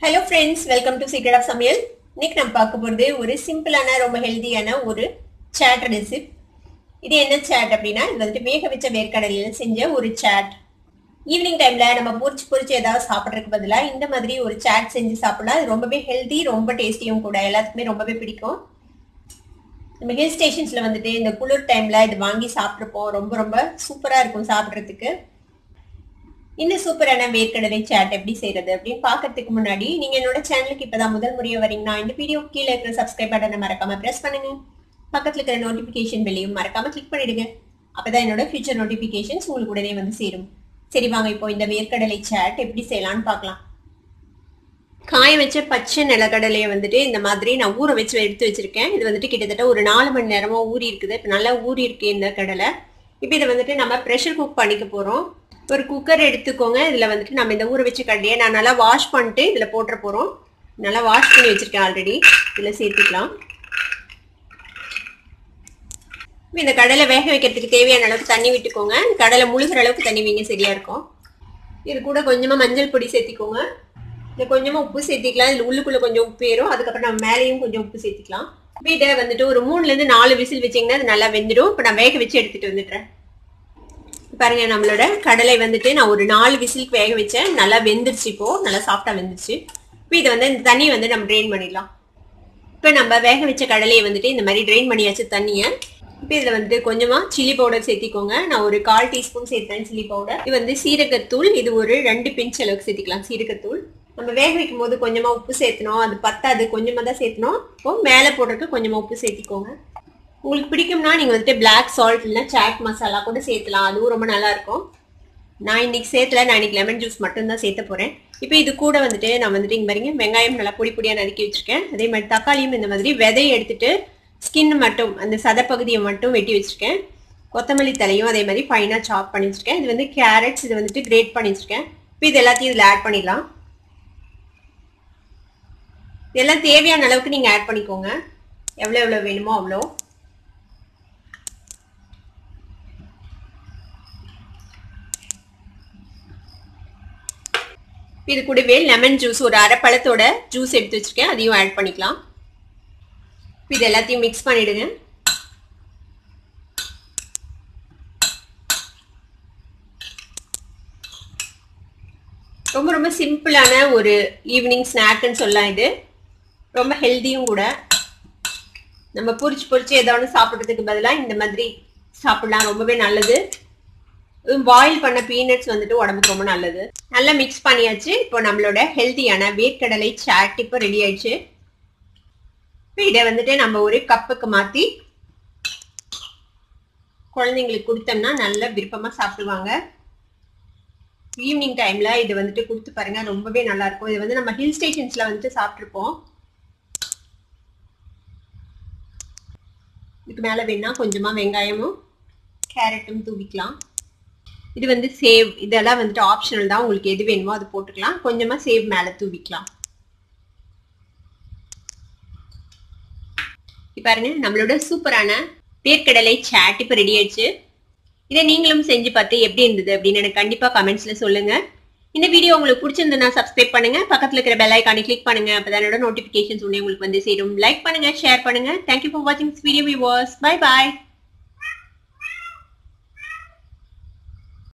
hello friends welcome to secret of சமையல் இன்னைக்கு நம்ம பார்க்க போகிறது ஒரு சிம்பிளான ரொம்ப ஹெல்தியான ஒரு சேட் ரெசிப் இது என்ன சேட் அப்படின்னா இது வந்துட்டு வேக வச்ச வேர்க்கடலையில் செஞ்ச ஒரு சேட் ஈவினிங் டைம்ல நம்ம பொரிச்சு பொரிச்சு ஏதாவது சாப்பிட்றதுக்கு பதிலாக இந்த மாதிரி ஒரு சேட் செஞ்சு சாப்பிடலாம் இது ரொம்பவே ஹெல்தி ரொம்ப டேஸ்டியும் கூட எல்லாத்துக்குமே ரொம்பவே பிடிக்கும் நம்ம ஹில் ஸ்டேஷன்ஸ்ல வந்துட்டு இந்த குளிர் டைம்ல இது வாங்கி சாப்பிட்ருப்போம் ரொம்ப ரொம்ப சூப்பரா இருக்கும் சாப்பிட்றதுக்கு இந்த சூப்பரான வேர்க்கடலை சேட் எப்படி செய்யறது அப்படின்னு பாக்கிறதுக்கு முன்னாடி நீங்க என்னோட சேனலுக்கு இப்பதான் முதல் முறையா வரீங்கன்னா இந்த வீடியோ கீழே இருக்கிற சப்ஸ்கிரைப் பட்டனை மறக்காம பிரஸ் பண்ணுங்க பக்கத்துல இருக்கிற நோட்டிபிகேஷன் பெல்லையும் மறக்காம கிளிக் பண்ணிடுங்க அப்பதான் என்னோட ஃபியூச்சர் நோட்டிபிகேஷன்ஸ் உங்களுக்கு உடனே வந்து சேரும் சரி வாங்க இப்போ இந்த வேர்க்கடலை சேட் எப்படி செய்யலாம்னு பார்க்கலாம் காய வச்ச பச்சை நிலக்கடலையை வந்துட்டு இந்த மாதிரி நான் ஊற வச்சு எடுத்து வச்சிருக்கேன் இது வந்துட்டு கிட்டத்தட்ட ஒரு நாலு மணி நேரமா ஊறி இருக்குது இப்போ நல்லா ஊறி இருக்கு இந்த கடலை இப்போ இதை வந்துட்டு நம்ம ப்ரெஷர் குக் பண்ணிக்க போறோம் ஒரு குக்கர் எடுத்துக்கோங்க இதில் வந்துட்டு நம்ம இந்த ஊற வச்ச கடலையை நான் நல்லா வாஷ் பண்ணிட்டு இதில் போட்டுற போகிறோம் நல்லா வாஷ் பண்ணி வச்சுருக்கேன் ஆல்ரெடி இதில் சேர்த்துக்கலாம் இந்த கடலை வேக வைக்கிறதுக்கு தேவையான அளவுக்கு தண்ணி விட்டுக்கோங்க கடலை முழுகிற அளவுக்கு தண்ணி வைங்க சரியா இருக்கும் இது கூட கொஞ்சமாக மஞ்சள் பொடி சேர்த்திக்கோங்க இது கொஞ்சமாக உப்பு சேர்த்திக்கலாம் இதில் உள்ளுக்குள்ளே கொஞ்சம் உப்பு ஏறும் அதுக்கப்புறம் நம்ம மேலேயும் கொஞ்சம் உப்பு சேர்த்திக்கலாம் இதை வந்துட்டு ஒரு மூணுலேருந்து நாலு விசில் வச்சிங்கன்னா அது நல்லா வெந்துடும் இப்போ நான் வேக வச்சு எடுத்துகிட்டு வந்துடுறேன் பாருங்க நம்மளோட கடலை வந்துட்டு நான் ஒரு நாலு விசிலுக்கு வேக வச்சேன் நல்லா வெந்துருச்சு இப்போ நல்லா சாஃப்டா வெந்துருச்சு இப்போ இதை வந்து இந்த தண்ணியை வந்து நம்ம ட்ரெயின் பண்ணிடலாம் இப்போ நம்ம வேக வச்ச கடலையை வந்துட்டு இந்த மாதிரி ட்ரெயின் பண்ணியாச்சு தண்ணியை இப்போ இதில் வந்து கொஞ்சமாக சில்லி பவுடர் சேர்த்திக்கோங்க நான் ஒரு கால் டீஸ்பூன் சேர்த்தேன் சில்லி பவுடர் இது வந்து சீரகத்தூள் இது ஒரு ரெண்டு பிஞ்ச் அளவுக்கு சேர்த்திக்கலாம் சீரகத்தூள் நம்ம வேக வைக்கும் போது கொஞ்சமாக உப்பு சேர்த்தணும் அது பத்தாது கொஞ்சமாக தான் சேர்த்தணும் இப்போ மேலே போடுறதுக்கு கொஞ்சமாக உப்பு சேர்த்திக்கோங்க உங்களுக்கு பிடிக்கும்னா நீங்கள் வந்துட்டு பிளாக் சால்ட் இல்லைனா சாட் மசாலா கூட சேர்த்தலாம் அதுவும் ரொம்ப நல்லா இருக்கும் நான் இன்னைக்கு சேர்த்துல நான் இன்னைக்கு லெமன் ஜூஸ் மட்டும்தான் சேர்த்த போகிறேன் இப்போ இது கூட வந்துட்டு நான் வந்துட்டு இங்கே பாருங்க வெங்காயம் நல்லா பொடி பொடியாக நறுக்கி வச்சிருக்கேன் அதே மாதிரி தக்காளியும் இந்த மாதிரி விதையை எடுத்துட்டு ஸ்கின் மட்டும் அந்த சதப்பகுதியை மட்டும் வெட்டி வச்சிருக்கேன் கொத்தமல்லி தலையும் அதே மாதிரி ஃபைனாக சாப் பண்ணி வச்சிருக்கேன் இது வந்து கேரட்ஸ் இது வந்துட்டு கிரேட் பண்ணி வச்சிருக்கேன் இப்போ இது எல்லாத்தையும் இதில் ஆட் பண்ணிடலாம் இதெல்லாம் தேவையான அளவுக்கு நீங்கள் ஆட் பண்ணிக்கோங்க எவ்வளோ எவ்வளோ வேணுமோ அவ்வளோ இது கூடவே லெமன் ஜூஸ் ஒரு அரை பழத்தோட ஜூஸ் எடுத்து வச்சிருக்கேன் அதையும் ஆட் பண்ணிக்கலாம் இது எல்லாத்தையும் மிக்ஸ் பண்ணிடுங்க ரொம்ப ரொம்ப சிம்பிளான ஒரு ஈவினிங் ஸ்நாக்னு சொல்லலாம் இது ரொம்ப ஹெல்த்தியும் கூட நம்ம பொரிச்சு பொரிச்சு ஏதோ ஒன்று சாப்பிட்றதுக்கு பதிலாக இந்த மாதிரி சாப்பிடலாம் ரொம்பவே நல்லது பாயில் பண்ண பீனட்ஸ் வந்துட்டு உடம்புக்கு ரொம்ப நல்லது நல்லா மிக்ஸ் பண்ணியாச்சு இப்போ நம்மளோட ஹெல்த்தியான வேர்க்கடலை சாட் இப்போ ரெடி ஆயிடுச்சு இப்போ இதை வந்துட்டு நம்ம ஒரு கப்புக்கு மாற்றி குழந்தைங்களுக்கு கொடுத்தோம்னா நல்லா விருப்பமாக சாப்பிடுவாங்க ஈவினிங் டைம்ல இது வந்துட்டு கொடுத்து பாருங்க ரொம்பவே நல்லா இருக்கும் இது வந்து நம்ம ஹில் ஸ்டேஷன்ஸ்ல வந்துட்டு சாப்பிட்ருப்போம் இதுக்கு மேலே வேணா கொஞ்சமா வெங்காயமும் கேரட்டும் தூவிக்கலாம் இது வந்து சேவ் இதெல்லாம் வந்துட்டு ஆப்ஷனல் தான் உங்களுக்கு எது வேணுமோ அது போட்டுக்கலாம் கொஞ்சமா சேவ் மேலே தூவிக்கலாம் பாருங்க நம்மளோட சூப்பரான வேர்க்கடலை சாட் இப்போ ரெடி ஆயிடுச்சு இதை நீங்களும் செஞ்சு பார்த்து எப்படி இருந்தது அப்படின்னு எனக்கு கண்டிப்பா கமெண்ட்ஸ்ல சொல்லுங்க இந்த வீடியோ உங்களுக்கு பிடிச்சிருந்ததுன்னா சப்ஸ்கிரைப் பண்ணுங்க பக்கத்துல இருக்கிற பெல் ஐக்கானை கிளிக் பண்ணுங்க அப்பதான் என்னோட நோட்டிபிகேஷன்ஸ் உடனே உங்களுக்கு வந்து சேரும் லைக் பண்ணுங்க ஷேர் பண்ணுங்க தேங்க்யூ ஃபார் வாட்சிங் வீடியோ வியூவர்ஸ் பை பாய்